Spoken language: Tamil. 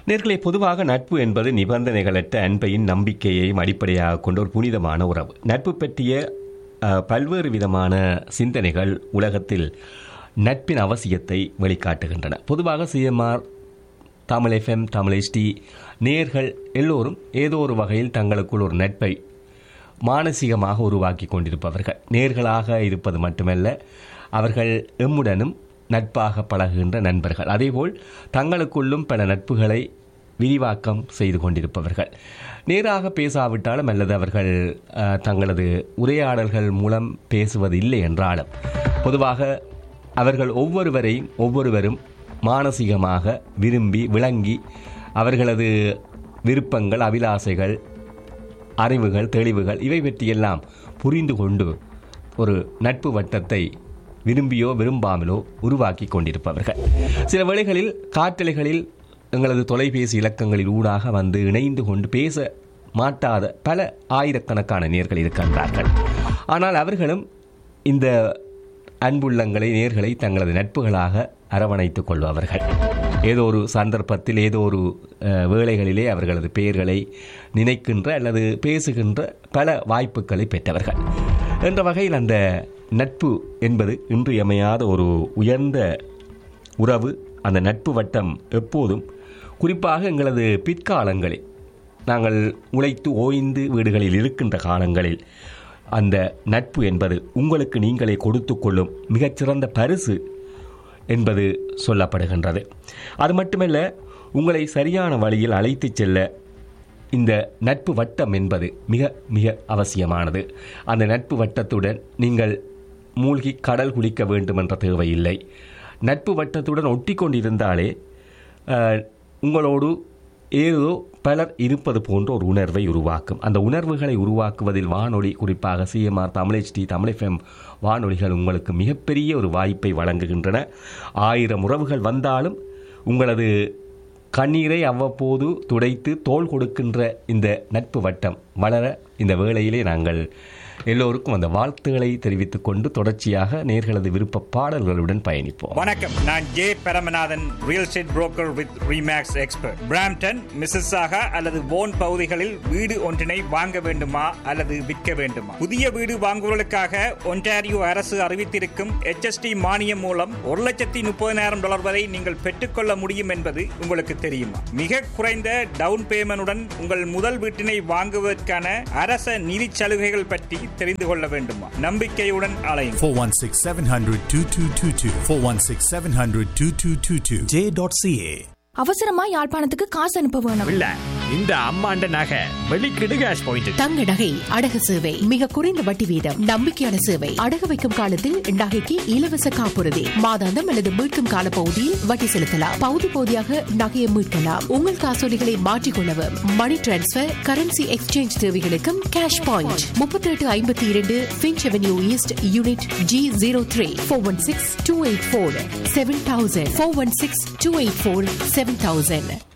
நேர்களே பொதுவாக நட்பு என்பது நிபந்தனைகளற்ற அன்பையின் நம்பிக்கையையும் அடிப்படையாக கொண்ட ஒரு புனிதமான உறவு நட்பு பற்றிய அஹ், பல்வேறு விதமான சிந்தனைகள் உலகத்தில் நட்பின் அவசியத்தை வெளிக்காட்டுகின்றன பொதுவாக சிஎம்ஆர் தமிழ் எஃப்எம் தமிழ் எஸ்டி நேர்கள் எல்லோரும் ஏதோ ஒரு வகையில் தங்களுக்குள் ஒரு நட்பை மானசீகமாக உருவாக்கி கொண்டிருப்பவர்கள் நேர்களாக இருப்பது மட்டுமல்ல அவர்கள் எம்முடனும் நட்பாக பழகுகின்ற நண்பர்கள் அதேபோல் தங்களுக்குள்ளும் பல நட்புகளை விரிவாக்கம் செய்து கொண்டிருப்பவர்கள் நேராக பேசாவிட்டாலும் அல்லது அவர்கள் அஹ், தங்களது உரையாடல்கள் மூலம் பேசுவது இல்லை என்றாலும் பொதுவாக அவர்கள் ஒவ்வொருவரையும் ஒவ்வொருவரும் மானசீகமாக விரும்பி விளங்கி அவர்களது விருப்பங்கள் அபிலாசைகள் அறிவுகள் தெளிவுகள் இவை பற்றியெல்லாம் புரிந்து கொண்டு ஒரு நட்பு வட்டத்தை விரும்பியோ விரும்பாமலோ உருவாக்கி கொண்டிருப்பவர்கள் சில வேளைகளில் காற்றலைகளில் எங்களது தொலைபேசி இலக்கங்களில் ஊடாக வந்து இணைந்து கொண்டு பேச மாட்டாத பல ஆயிரக்கணக்கான நேர்கள் இருக்கின்றார்கள் ஆனால் அவர்களும் இந்த அன்புள்ளங்களை நேர்களை தங்களது நட்புகளாக அரவணைத்துக் கொள்பவர்கள் ஏதோ ஒரு சந்தர்ப்பத்தில் ஏதோ ஒரு அஹ், வேளைகளிலே அவர்களது பெயர்களை நினைக்கின்ற அல்லது பேசுகின்ற பல வாய்ப்புகளை பெற்றவர்கள் என்ற வகையில் அந்த நட்பு என்பது இன்றியமையாத ஒரு உயர்ந்த உறவு அந்த நட்பு வட்டம் எப்போதும் குறிப்பாக எங்களது பிற்காலங்களில் நாங்கள் உழைத்து ஓய்ந்து வீடுகளில் இருக்கின்ற காலங்களில் அந்த நட்பு என்பது உங்களுக்கு நீங்களே கொடுத்து கொள்ளும் மிகச்சிறந்த பரிசு என்பது சொல்லப்படுகின்றது அது மட்டுமல்ல உங்களை சரியான வழியில் அழைத்துச் செல்ல இந்த நட்பு வட்டம் என்பது மிக மிக அவசியமானது அந்த நட்பு வட்டத்துடன் நீங்கள் மூழ்கி கடல் குளிக்க வேண்டும் என்ற தேவையில்லை நட்பு வட்டத்துடன் ஒட்டி கொண்டிருந்தாலே அஹ், உங்களோடு ஏதோ பலர் இருப்பது போன்ற ஒரு உணர்வை உருவாக்கும் அந்த உணர்வுகளை உருவாக்குவதில் வானொலி குறிப்பாக சிஎம்ஆர் தமிழ்ச்டி தமிழ்எஃப்எம் வானொலிகள் உங்களுக்கு மிகப்பெரிய ஒரு வாய்ப்பை வழங்குகின்றன ஆயிரம் உறவுகள் வந்தாலும் உங்களது கண்ணீரை அவ்வப்போது துடைத்து தோள் கொடுக்கின்ற இந்த நட்பு வட்டம் வளர இந்த வேளையிலே நாங்கள் எல்லோருக்கும் அந்த வாழ்த்துக்களை தெரிவித்துக் கொண்டு தொடர்ச்சியாக நேர்களது விருப்ப பாடல்களுடன் பயணிப்போம் வணக்கம் நான் J Paramanathan real estate broker with ReMax expert Brampton Mississauga அல்லது போன் பகுதிகளில் வீடு ஒன்றினை வாங்க வேண்டுமா அல்லது விற்க வேண்டுமா புதிய வீடு வாங்குவதற்காக ஒன்டாரியோ அரசு அறிவித்திருக்கும் HST மானியம் மூலம் ஒரு லட்சத்தி முப்பதினாயிரம் டாலர் வரை நீங்கள் பெற்றுக்கொள்ள முடியும் என்பது உங்களுக்கு தெரியுமா மிக குறைந்த டவுன் பேமெண்டுடன் உங்கள் முதல் வீட்டினை வாங்குவதற்கான அரச நிதி சலுகைகள் பற்றி தெரிந்து கொள்ள வேண்டுமா நம்பிக்கையுடன் அலையும் 416 700 2222. 416 700 2222. J.ca. அவசரமா யாழ்ப்பாணத்துக்கு காசு அனுப்ப வேணும் இல்ல இந்த அம்மாண்ட நகை வெளிக்கிடு கேஷ் பாயிண்ட் தங்க நகை அடகு சேவை மிக குறைந்த வட்டி வீதம் நம்பிக்கையான சேவை அடகு வைக்கும் காலத்தில் நகைக்கு இலவச காப்புறுதி மாதாந்தம் அல்லது மீட்கும் கால பகுதியில் வட்டி செலுத்தலாம் பகுதி பகுதியாக நகையை மீட்கலாம் உங்கள் காசோலிகளை மாற்றிக்கொள்ளவும் மணி டிரான்ஸ்பர் கரன்சி எக்ஸ்சேஞ்ச் தேவைகளுக்கும் கேஷ் பாயிண்ட் முப்பத்தி எட்டு ஐம்பத்தி இரண்டு Finch Avenue East unit G zero three four one six two eight four seven thousand four one six two eight four seven thousand